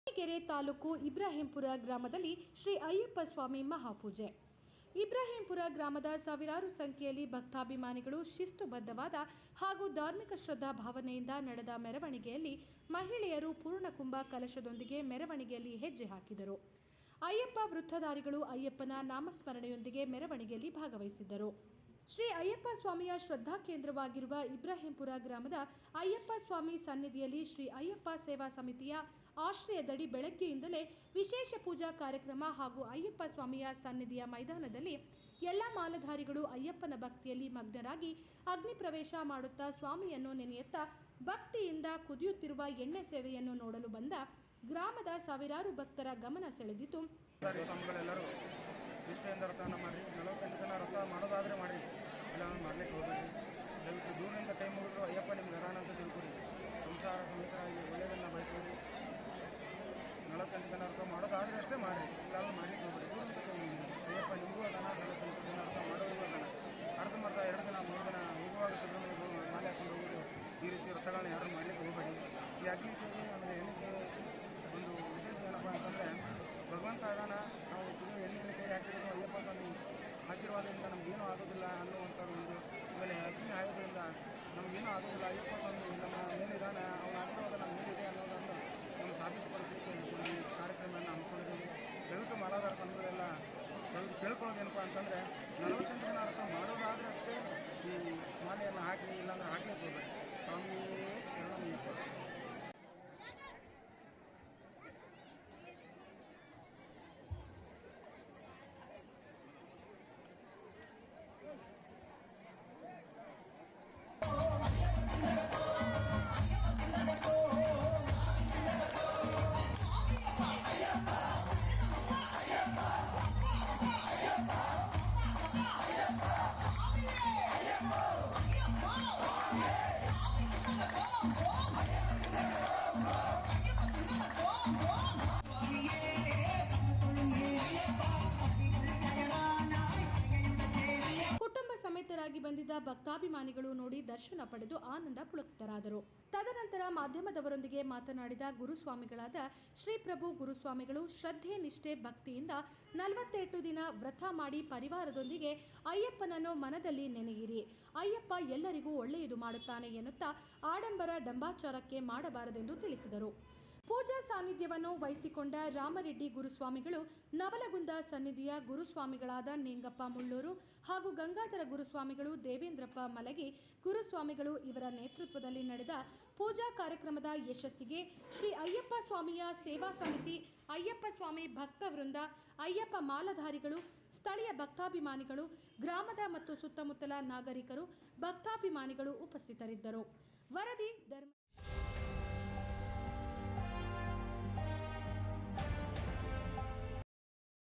ಕೆರೆ ತಾಲೂಕು ಇಬ್ರಾಹಿಂಪುರ ಗ್ರಾಮದಲ್ಲಿ ಶ್ರೀ ಅಯ್ಯಪ್ಪ ಸ್ವಾಮಿ ಮಹಾಪೂಜೆ ಇಬ್ರಾಹಿಂಪುರ ಗ್ರಾಮದ ಸಾವಿರಾರು ಸಂಖ್ಯೆಯಲ್ಲಿ ಭಕ್ತಾಭಿಮಾನಿಗಳು ಶಿಸ್ತುಬದ್ಧವಾದ ಹಾಗೂ ಧಾರ್ಮಿಕ ಶ್ರದ್ಧಾ ಭಾವನೆಯಿಂದ ನಡೆದ ಮೆರವಣಿಗೆಯಲ್ಲಿ ಮಹಿಳೆಯರು ಪೂರ್ಣಕುಂಭ ಕಲಶದೊಂದಿಗೆ ಮೆರವಣಿಗೆಯಲ್ಲಿ ಹೆಜ್ಜೆ ಹಾಕಿದರು ಅಯ್ಯಪ್ಪ ವೃತ್ತಧಾರಿಗಳು ಅಯ್ಯಪ್ಪನ ನಾಮಸ್ಮರಣೆಯೊಂದಿಗೆ ಮೆರವಣಿಗೆಯಲ್ಲಿ ಭಾಗವಹಿಸಿದ್ದರು ಶ್ರೀ ಅಯ್ಯಪ್ಪ ಸ್ವಾಮಿಯ ಶ್ರದ್ಧಾ ಕೇಂದ್ರವಾಗಿರುವ ಇಬ್ರಾಹಿಂಪುರ ಗ್ರಾಮದ ಅಯ್ಯಪ್ಪ ಸ್ವಾಮಿ ಸನ್ನಿಧಿಯಲ್ಲಿ ಶ್ರೀ ಅಯ್ಯಪ್ಪ ಸೇವಾ ಸಮಿತಿಯ ಆಶ್ರಯದಡಿ ಬೆಳಗ್ಗೆಯಿಂದಲೇ ವಿಶೇಷ ಪೂಜಾ ಕಾರ್ಯಕ್ರಮ ಹಾಗೂ ಅಯ್ಯಪ್ಪ ಸ್ವಾಮಿಯ ಸನ್ನಿಧಿಯ ಮೈದಾನದಲ್ಲಿ ಎಲ್ಲ ಮಾಲಧಾರಿಗಳು ಅಯ್ಯಪ್ಪನ ಭಕ್ತಿಯಲ್ಲಿ ಮಗ್ನರಾಗಿ ಅಗ್ನಿ ಪ್ರವೇಶ ಮಾಡುತ್ತಾ ಸ್ವಾಮಿಯನ್ನು ನೆನೆಯುತ್ತಾ ಭಕ್ತಿಯಿಂದ ಕುದಿಯುತ್ತಿರುವ ಎಣ್ಣೆ ಸೇವೆಯನ್ನು ನೋಡಲು ಬಂದ ಗ್ರಾಮದ ಸಾವಿರಾರು ಭಕ್ತರ ಗಮನ ಸೆಳೆದಿದ್ದು ಸರ್ಕಾರಿ ಸ್ವಾಮಿಗಳೆಲ್ಲರೂ ನಿಷ್ಠೆಯಿಂದ ವ್ರತವನ್ನು ಮಾಡಿರಿ ನಲವತ್ತೆಂಟು ಜನ ವ್ರತ ಮಾಡೋದಾದರೆ ಮಾಡಿರಿ ಇಲ್ಲ ಮಾಡ್ಲಿಕ್ಕೆ ಹೋಗ್ಬೇಡಿ ದಯವಿಟ್ಟು ದೂರದಿಂದ ಕೈ ಮುಗಿದ್ರು ಅಯ್ಯಪ್ಪ ನಿಮ್ಗೆ ಹರಾಣ ಅಂತ ತಿಳ್ಕೊರಿ ಸಂಸಾರ ಸಮೇತರಾಗಿ ಒಳ್ಳೆಯದನ್ನು ಬಯಸಿರಿ ನಲವತ್ತೆಂಟು ಜನ ವ್ರತ ಮಾಡೋದಾದರೆ ಅಷ್ಟೇ ಮಾಡಿರಿ ಇಲ್ಲ ಮಾಡ್ಲಿಕ್ಕೆ ಹೋಗ್ಬೇಡಿ ದೂರದಿಂದ ಕೈ ಮುಗಿರಿ ಅಯ್ಯಪ್ಪ ನಿಮಗೂ ಅದನ್ನ ನಲವತ್ತೆಂಟು ಜನ ವ್ರತ ಮಾಡೋರಿಗೂ ಅದನ್ನ ಅರ್ಧಂಬರ್ಧ ಎರಡು ದಿನ ಮೂರು ದಿನ ಹೋಗುವಾಗ ಸುಬ್ರಹ್ಮಣ್ಯ ಮಾಲೆ ಹಾಕೊಂಡು ಹೋಗೋದು ಈ ರೀತಿ ವ್ರತಗಳನ್ನ ಯಾರು ಮಾಡ್ಲಿಕ್ಕೆ ಹೋಗಬೇಡಿ ಈ ಅಗ್ನಿ ಸೇವೆ ಆಮೇಲೆ ಎಣ್ಣೆ ಸೇವೆ ಒಂದು ಉದ್ದೇಶ ಏನಪ್ಪ ಅಂತಂದರೆ ಭಗವಂತ ಅದಾನ ನಾವು ಕುಡಿಯೋ ಎಣ್ಣೆಯಲ್ಲಿ ಕೈ ಹಾಕಿರೋದು ಅಯ್ಯಪ್ಪ ಸ್ವಾಮಿ ಆಶೀರ್ವಾದದಿಂದ ನಮಗೇನೂ ಆಗೋದಿಲ್ಲ ಅನ್ನುವಂಥದ್ದು ಒಂದು ಆಮೇಲೆ ಅಗ್ನಿ ಹಾಯೋದ್ರಿಂದ ನಮಗೇನೂ ಆಗೋದಿಲ್ಲ ಅಯ್ಯಪ್ಪ ಸ್ವಾಮಿ ನಮ್ಮ ಮೇಲಿದ್ದಾನೆ ಅವನ ಆಶೀರ್ವಾದ ನಮ್ಮ ಮೇಲಿದೆ ಅನ್ನೋದನ್ನು ನಾವು ಸಾಬೀತುಪಡಿಸಲಿಕ್ಕೆ ಈ ಕಾರ್ಯಕ್ರಮವನ್ನು ಹಮ್ಮಿಕೊಂಡಿದ್ದೀವಿ ದಯವಿಟ್ಟು ಮಾಲಾಧಾರ ಸ್ವಾಮಿಗಳೆಲ್ಲ ದಯವಿಟ್ಟು ಕೇಳ್ಕೊಳ್ಳೋದೇನಪ್ಪ ಅಂತಂದರೆ ನಲವತ್ತೆಂಟು ಜನ ಅರ್ಥ ಮಾಡೋದಾದರೆ ಅಷ್ಟೇ ಈ ಮಾಲೆಯನ್ನು ಹಾಕಿ ಇಲ್ಲಾಂದ್ರೆ ಹಾಕ್ಲಿಕ್ಕೆ ಹೋಗ್ಬೇಡಿ ಸ್ವಾಮಿಯೇ ಶರಣಮಯ್ಯಪ್ಪ ಕುಟುಂಬ ಸಮೇತರಾಗಿ ಬಂದಿದ್ದ ಭಕ್ತಾಭಿಮಾನಿಗಳು ನೋಡಿ ದರ್ಶನ ಪಡೆದು ಆನಂದ ಪುಳಕಿತರಾದರು ತದನಂತರ ಮಾಧ್ಯಮದವರೊಂದಿಗೆ ಮಾತನಾಡಿದ ಗುರುಸ್ವಾಮಿಗಳಾದ ಶ್ರೀಪ್ರಭು ಗುರುಸ್ವಾಮಿಗಳು ಶ್ರದ್ಧೆ ನಿಷ್ಠೆ ಭಕ್ತಿಯಿಂದ ನಲವತ್ತೆಂಟು ದಿನ ವ್ರತ ಮಾಡಿ ಪರಿವಾರದೊಂದಿಗೆ ಅಯ್ಯಪ್ಪನನ್ನು ಮನದಲ್ಲಿ ನೆನೆಯಿರಿ ಅಯ್ಯಪ್ಪ ಎಲ್ಲರಿಗೂ ಒಳ್ಳೆಯದು ಮಾಡುತ್ತಾನೆ ಎನ್ನುತ್ತಾ ಆಡಂಬರ ಡಂಬಾಚಾರಕ್ಕೆ ಮಾಡಬಾರದೆಂದು ತಿಳಿಸಿದರು ಪೂಜಾ ಸಾನ್ನಿಧ್ಯವನ್ನು ವಹಿಸಿಕೊಂಡ ರಾಮರೆಡ್ಡಿ ಗುರುಸ್ವಾಮಿಗಳು ನವಲಗುಂದ ಸನ್ನಿಧಿಯ ಗುರುಸ್ವಾಮಿಗಳಾದ ನಿಂಗಪ್ಪ ಮುಳ್ಳೂರು ಹಾಗೂ ಗಂಗಾಧರ ಗುರುಸ್ವಾಮಿಗಳು ದೇವೇಂದ್ರಪ್ಪ ಮಲಗಿ ಗುರುಸ್ವಾಮಿಗಳು ಇವರ ನೇತೃತ್ವದಲ್ಲಿ ನಡೆದ ಪೂಜಾ ಕಾರ್ಯಕ್ರಮದ ಯಶಸ್ಸಿಗೆ ಶ್ರೀ ಅಯ್ಯಪ್ಪ ಸ್ವಾಮಿಯ ಸೇವಾ ಸಮಿತಿ ಅಯ್ಯಪ್ಪ ಸ್ವಾಮಿ ಭಕ್ತ ವೃಂದ ಅಯ್ಯಪ್ಪ ಮಾಲಧಾರಿಗಳು ಸ್ಥಳೀಯ ಭಕ್ತಾಭಿಮಾನಿಗಳು ಗ್ರಾಮದ ಮತ್ತು ಸುತ್ತಮುತ್ತಲ ನಾಗರಿಕರು ಭಕ್ತಾಭಿಮಾನಿಗಳು ಉಪಸ್ಥಿತರಿದ್ದರು ವರದಿ ಧರ್ಮ